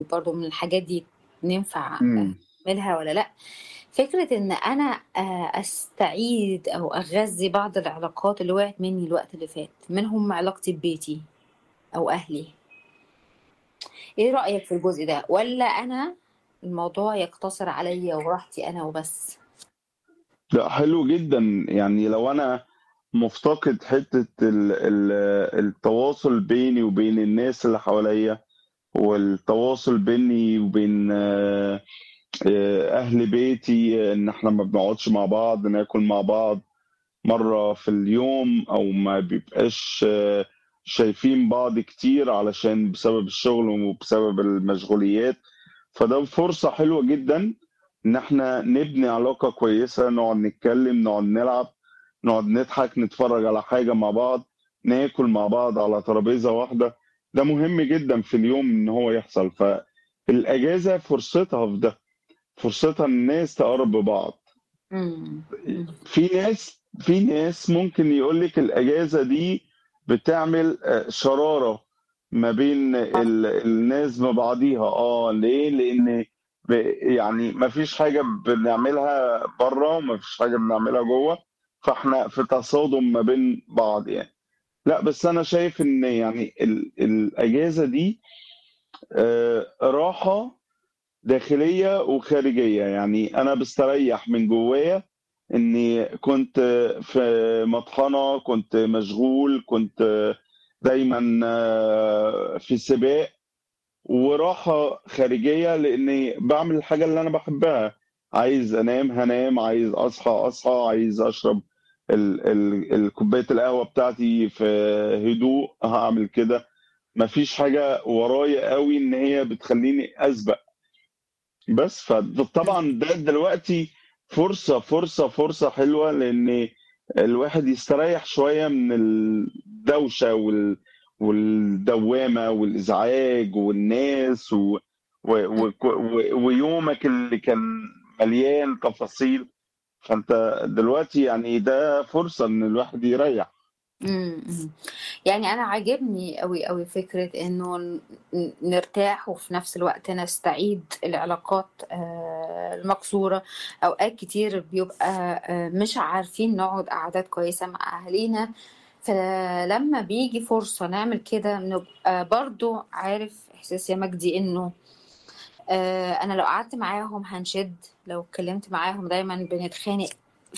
برضه من الحاجات دي ينفع إمم. أعملها والّا لأ. فكرة إن أنا آآ أستعيد أو أغذّي بعض العلاقات اللي وقعت منّي الوقت اللي فات، منهم علاقتي ببيتي أو أهلي. إيه رأيك في الجزء ده؟ والّا أنا الموضوع يقتصر عليّا وراحتي أنا وبس؟ لأ حلو جدًا، يعني لو أنا مفتقد حتّة ال ال التواصل بيني وبين الناس اللي حواليّا، والتواصل بيني وبين آآ أهل بيتي، إن إحنا ما بنقعدش مع بعض، ناكل مع بعض مرّة في اليوم، أو ما بيبقاش شايفين بعض كتير علشان بسبب الشغل وبسبب المشغوليات، فده فرصة حلوة جدًا إن إحنا نبني علاقة كويسة، نقعد نتكلم، نقعد نلعب، نقعد نضحك، نتفرّج على حاجة مع بعض، ناكل مع بعض على ترابيزة واحدة، ده مهم جدًا في اليوم إن هو يحصل، فالأجازة فرصتها في ده، فرصتها إن الناس تقرّب ببعض. إمم، إمم. في ناس في ناس ممكن يقول لِك الأجازة دي بتعمل آآ شرارة ما بين آه. ال الناس ببعضيها آه، ليه؟ لإن ب يعني ما فيش حاجة بنعملها برّه، وما فيش حاجة بنعملها جوّه، فإحنا في تصادم ما بين بعض يعني. لأ، بس أنا شايف إن يعني ال الأجازة دي آآ راحة داخلية وخارجية، يعني أنا باستريّح من جوّايا إني كنت في مطحنة، كنت مشغول، كنت دايمًا في سباق، وراحة خارجية لإني باعمل الحاجة اللي أنا باحبها، عايز أنام هانام، عايز أصحى أصحى، عايز أشرب ال ال ال كوباية القهوة بتاعتي في هدوء هاعمل كده، ما فيش حاجة ورايا أوي إن هي بتخلّيني أسبق. بس، فد طبعًا ده دلوقتي فرصة، فرصة، فرصة حلوة لإن الواحد يستريّح شوية من الدوشة وال والدوّامة والإزعاج والناس و و إمم. وك و ويومك اللي كان مليان تفاصيل، فأنت دلوقتي يعني ده فرصة إن الواحد يريّح. إمم، إمم. يعني أنا عاجبني أوي، أوي فكرة إنه ن ن نرتاح وفي نفس الوقت نستعيد العلاقات آآ المكسورة، أوقات كتير بيبقى آآ مش عارفين نقعد قعدات كويسة مع أهالينا، فلمّا بييجي فرصة نعمل كده بنبقى برضه عارف إحساس يا مجدي إنه آآ أنا لو قعدت معاهم هنشِد، لو اتكلمت معاهم دايمًا بنتخانق،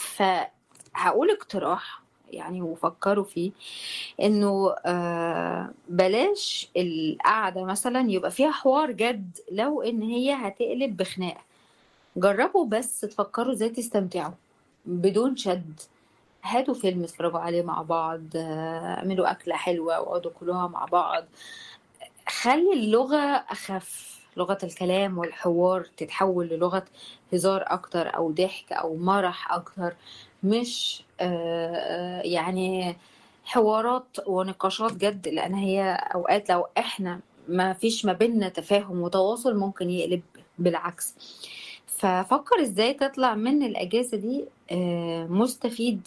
فهاقول اقتراح يعني وفكّروا فيه، إنه آآ بلاش القعدة مثلًا يبقى فيها حوار جَد لو إن هي هتقلب بخناقة، جرّبوا بس تفكّروا إزاي تستمتعوا بدون شَد، هاتوا فيلم اتفرّجوا عليه مع بعض، اعملوا أكلة حلوة واقعدوا كلوها مع بعض، خلّي اللغة أخف، لغة الكلام والحوار تتحوّل للغة هزار أكتر أو ضحك أو مَرَح أكتر، مش آآ يعني حوارات ونقاشات جَد، لإن هي أوقات لو إحنا ما فيش ما بيننا تفاهم وتواصل ممكن يقلب بالعكس. ففكّر إزاي تطلع من الأجازة دي آآ مستفيد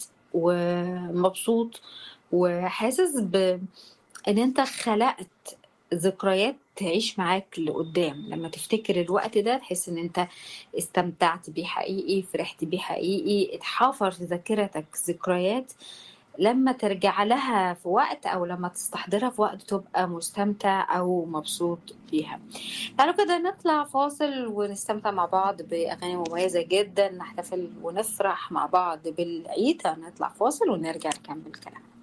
ومبسوط وحاسس ب إن أنت خلقت ذكريات تعيش معاك لقدّام، لمّا تفتكر الوقت ده تحس إن أنت استمتعت بيه حقيقي، فرحت بيه حقيقي، اتحفر في ذاكرتك ذكريات لمّا ترجع لها في وقت أو لمّا تستحضرها في وقت تبقى مستمتع أو مبسوط بيها. تعالوا كده نطلع فاصل ونستمتع مع بعض بأغاني مميزة جدًا، نحتفل ونفرح مع بعض بالعيد، هنطلع فاصل ونرجع نكمّل كلامنا.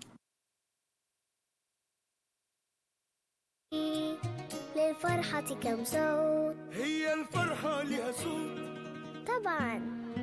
للفرحة كم صوت هي الفرحة لها صوت طبعًا